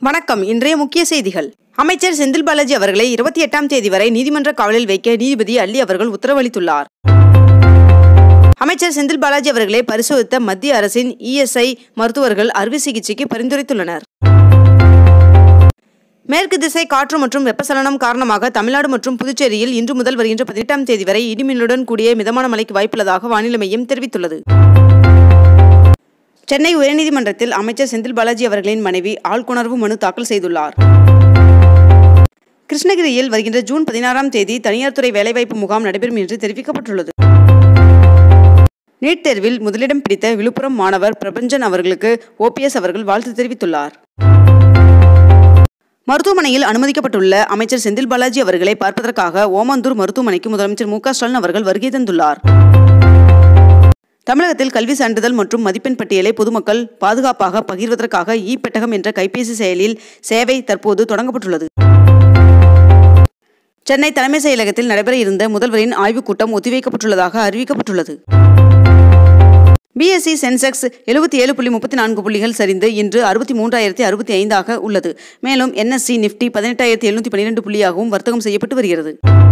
வணக்கம் இன்றைய முக்கிய செய்திகள் அமைச்சர் செந்தில் பாலாஜி அவர்களை இருபத்தி எட்டாம் தேதி வரை நீதிமன்ற காவலில் வைக்க நீதிபதி அள்ளி அவர்கள் உத்தரவளித்துள்ளார் அமைச்சர் செந்தில் பாலாஜி அவர்களை பரிசோதித்த மத்திய அரசின் இஎஸ்ஐ மருத்துவர்கள் அறுவை சிகிச்சைக்கு பரிந்துரைத்துள்ளனர் மேற்கு திசை காற்று மற்றும் வெப்பசலனம் காரணமாக தமிழ்நாடு மற்றும் புதுச்சேரியில் இன்று முதல் வருகின்ற பதினெட்டாம் தேதி வரை இடிமின்னுடன் கூடிய மிதமான மழைக்கு வாய்ப்புள்ளதாக வானிலை மையம் தெரிவித்துள்ளது சென்னை உயர்நீதிமன்றத்தில் அமைச்சர் செந்தில் பாலாஜி அவர்களின் மனைவி ஆள்கொணர்வு மனு தாக்கல் செய்துள்ளார் கிருஷ்ணகிரியில் வருகின்ற ஜூன் பதினாறாம் தேதி தனியார் துறை வேலைவாய்ப்பு முகாம் நடைபெறும் என்று தெரிவிக்கப்பட்டுள்ளது நீட் தேர்வில் முதலிடம் பிடித்த விழுப்புரம் மாணவர் பிரபஞ்சன் அவர்களுக்கு ஓபிஎஸ் அவர்கள் வாழ்த்து தெரிவித்துள்ளார் மருத்துவமனையில் அனுமதிக்கப்பட்டுள்ள அமைச்சர் செந்தில் பாலாஜி அவர்களை பார்ப்பதற்காக ஓமந்தூர் மருத்துவமனைக்கு முதலமைச்சர் மு க ஸ்டாலின் அவர்கள் வருகை தந்துள்ளார் தமிழகத்தில் கல்வி சான்றிதழ் மற்றும் மதிப்பெண் பட்டியலை பொதுமக்கள் பாதுகாப்பாக பகிர்வதற்காக இ பெட்டகம் என்ற கைபேசி செயலில் சேவை தற்போது தொடங்கப்பட்டுள்ளது சென்னை தலைமை செயலகத்தில் நடைபெற இருந்த முதல்வரின் ஆய்வுக் கூட்டம் ஒத்திவைக்கப்பட்டுள்ளதாக அறிவிக்கப்பட்டுள்ளது பிஎஸ்சி சென்செக்ஸ் எழுபத்தி ஏழு புள்ளி முப்பத்தி நான்கு புள்ளிகள் சரிந்து இன்று அறுபத்தி மூன்றாயிரத்தி அறுபத்தி ஐந்தாக உள்ளது மேலும் என்எஸ்சி நிப்டி பதினெட்டாயிரத்தி எழுநூற்றி பன்னிரெண்டு புள்ளியாகவும் வர்த்தகம் செய்யப்பட்டு வருகிறது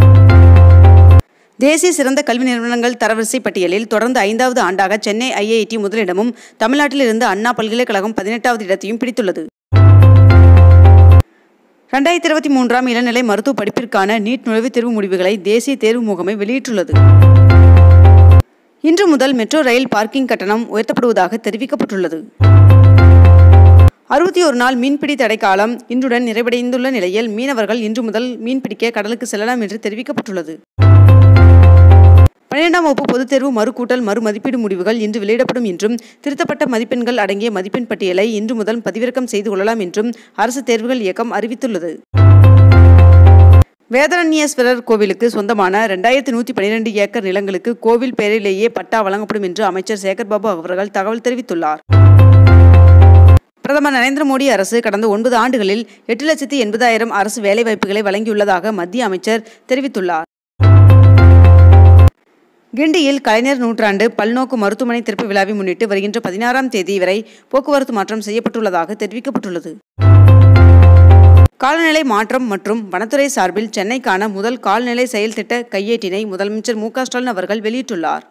தேசிய சிறந்த கல்வி நிறுவனங்கள் தரவரிசை பட்டியலில் தொடர்ந்து ஐந்தாவது ஆண்டாக சென்னை ஐஐடி முதலிடமும் தமிழ்நாட்டில் இருந்து அண்ணா பல்கலைக்கழகம் பதினெட்டாவது இடத்தையும் பிடித்துள்ளது ரெண்டாயிரத்தி இருபத்தி மூன்றாம் இளநிலை மருத்துவ படிப்பிற்கான நீட் நுழைவுத் தேர்வு முடிவுகளை தேசிய தேர்வு முகமை வெளியிட்டுள்ளது இன்று முதல் மெட்ரோ ரயில் பார்க்கிங் கட்டணம் உயர்த்தப்படுவதாக தெரிவிக்கப்பட்டுள்ளது அறுபத்தி ஒரு நாள் மீன்பிடி தடை காலம் இன்றுடன் நிறைவடைந்துள்ள நிலையில் மீனவர்கள் இன்று முதல் மீன்பிடிக்க கடலுக்கு செல்லலாம் என்று தெரிவிக்கப்பட்டுள்ளது பன்னிரெண்டாம் வகுப்பு பொதுத் தேர்வு மறுகூட்டல் மறுமதிப்பீடு முடிவுகள் இன்று வெளியிடப்படும் என்றும் திருத்தப்பட்ட மதிப்பெண்கள் அடங்கிய மதிப்பெண் பட்டியலை இன்று முதல் பதிவிறக்கம் செய்து கொள்ளலாம் என்றும் அரசு தேர்வுகள் இயக்கம் அறிவித்துள்ளது வேதரண்யேஸ்வரர் கோவிலுக்கு சொந்தமான ரெண்டாயிரத்தி நூற்றி பன்னிரெண்டு ஏக்கர் நிலங்களுக்கு கோவில் பெயரிலேயே பட்டா வழங்கப்படும் என்று அமைச்சர் சேகர்பாபு அவர்கள் தகவல் தெரிவித்துள்ளார் பிரதமர் நரேந்திர மோடி அரசு கடந்த ஒன்பது ஆண்டுகளில் எட்டு லட்சத்தி எண்பதாயிரம் அரசு வேலைவாய்ப்புகளை வழங்கியுள்ளதாக மத்திய அமைச்சர் தெரிவித்துள்ளார் கிண்டியில் கலைஞர் நூற்றாண்டு பல்நோக்கு மருத்துவமனை திறப்பு விழாவை முன்னிட்டு வருகின்ற பதினாறாம் தேதி வரை போக்குவரத்து மாற்றம் செய்யப்பட்டுள்ளதாக தெரிவிக்கப்பட்டுள்ளது காலநிலை மாற்றம் மற்றும் வனத்துறை சார்பில் சென்னைக்கான முதல் கால்நிலை செயல் திட்ட கையேட்டினை முதலமைச்சர் மு க ஸ்டாலின் அவர்கள் வெளியிட்டுள்ளார்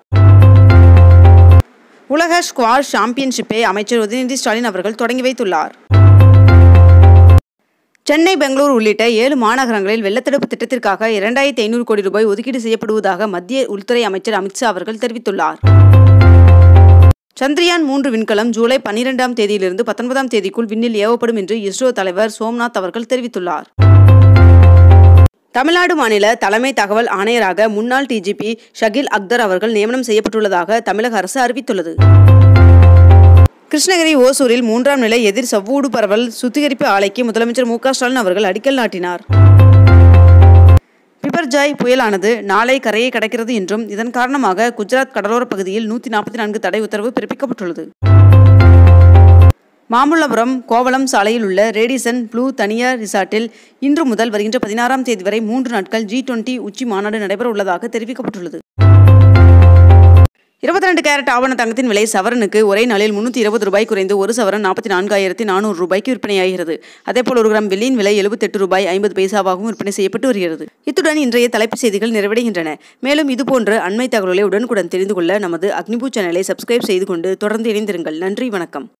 உலக ஸ்குவாஷ் சாம்பியன்ஷிப்பை அமைச்சர் உதயநிதி ஸ்டாலின் அவர்கள் தொடங்கி வைத்துள்ளார் சென்னை பெங்களூர் உள்ளிட்ட ஏழு மாநகரங்களில் வெள்ளத்தடுப்பு திட்டத்திற்காக இரண்டாயிரத்தி ஐநூறு கோடி ரூபாய் ஒதுக்கீடு செய்யப்படுவதாக மத்திய உள்துறை அமைச்சர் அமித்ஷா அவர்கள் தெரிவித்துள்ளார் சந்திரயான் மூன்று விண்கலம் ஜூலை பன்னிரெண்டாம் தேதியிலிருந்து பத்தொன்பதாம் தேதிக்குள் விண்ணில் ஏவப்படும் என்று இஸ்ரோ தலைவர் சோம்நாத் அவர்கள் தெரிவித்துள்ளார் தமிழ்நாடு மாநில தலைமை தகவல் ஆணையராக முன்னாள் டிஜிபி ஷகில் அக்தர் அவர்கள் நியமனம் செய்யப்பட்டுள்ளதாக தமிழக அரசு அறிவித்துள்ளது கிருஷ்ணகிரி ஓசூரில் மூன்றாம் நிலை எதிர் சவ்வூடு பரவல் சுத்திகரிப்பு ஆலைக்கு முதலமைச்சர் மு க ஸ்டாலின் அவர்கள் அடிக்கல் நாட்டினார் பிபர்ஜாய் புயலானது நாளை கரையை கடக்கிறது என்றும் இதன் காரணமாக குஜராத் கடலோரப் பகுதியில் நூற்றி நாற்பத்தி நான்கு தடை உத்தரவு பிறப்பிக்கப்பட்டுள்ளது மாமல்லபுரம் கோவளம் சாலையில் உள்ள ரேடிசன் ப்ளூ தனியார் ரிசார்ட்டில் இன்று முதல் வருகின்ற பதினாறாம் தேதி வரை மூன்று நாட்கள் ஜி டுவெண்டி உச்சி மாநாடு நடைபெற உள்ளதாக தெரிவிக்கப்பட்டுள்ளது இருபத்தி ரெண்டு கேரட் ஆவண தங்கத்தின் விலை சவரனுக்கு ஒரே நாளில் முன்னூற்றி இருபது ரூபாய் குறைந்து ஒரு சவரன் நாற்பத்தி நான்காயிரத்தி நானூறு ரூபாய்க்கு விற்பனையாகிறது அதேபோல் ஒரு கிராம் வெள்ளியின் விலை எழுபத்தெட்டு ரூபாய் ஐம்பது பைசாவாகவும் விற்பனை செய்யப்பட்டு வருகிறது இத்துடன் இன்றைய தலைப்புச் செய்திகள் நிறைவடைகின்றன மேலும் இதுபோன்ற அண்மை தகவல்களை உடனுக்குடன் தெரிந்து கொள்ள நமது அக்னிபூ சேனலை சப்ஸ்கிரைப் செய்து கொண்டு தொடர்ந்து இணைந்திருங்கள் நன்றி வணக்கம்